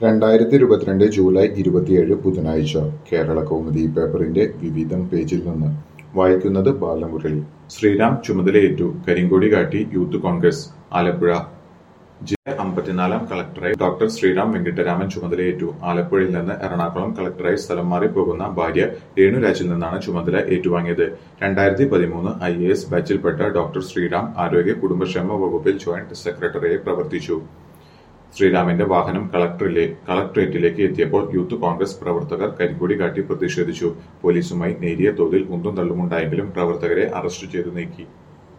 രണ്ടായിരത്തി ഇരുപത്തിരണ്ട് ജൂലൈ ഇരുപത്തിയേഴ് ബുധനാഴ്ച കേരള കൗമുദി പേപ്പറിന്റെ വിവിധം പേജിൽ നിന്ന് വായിക്കുന്നത് ബാലമുരളി ശ്രീറാം ചുമതലയേറ്റു കരിങ്കൊടി കാട്ടി യൂത്ത് കോൺഗ്രസ് ആലപ്പുഴ ജില്ല അമ്പത്തിനാലാം കളക്ടറായി ഡോക്ടർ ശ്രീറാം വെങ്കിട്ടരാമൻ ചുമതലയേറ്റു ആലപ്പുഴയിൽ നിന്ന് എറണാകുളം കളക്ടറായി സ്ഥലം മാറി പോകുന്ന ഭാര്യ രേണുരാജിൽ നിന്നാണ് ചുമതല ഏറ്റുവാങ്ങിയത് രണ്ടായിരത്തി പതിമൂന്ന് ഐ എ എസ് ബാച്ചിൽപ്പെട്ട ഡോക്ടർ ശ്രീറാം ആരോഗ്യ കുടുംബക്ഷേമ വകുപ്പിൽ ജോയിന്റ് സെക്രട്ടറിയായി പ്രവർത്തിച്ചു ശ്രീറാമിന്റെ വാഹനം കളക്ടറിലെ കളക്ടറേറ്റിലേക്ക് എത്തിയപ്പോൾ യൂത്ത് കോൺഗ്രസ് പ്രവർത്തകർ കരിങ്കൊടി കാട്ടി പ്രതിഷേധിച്ചു പോലീസുമായി നേരിയ തോതിൽ ഉന്തും തള്ളുമുണ്ടായെങ്കിലും പ്രവർത്തകരെ അറസ്റ്റ് ചെയ്തു നീക്കി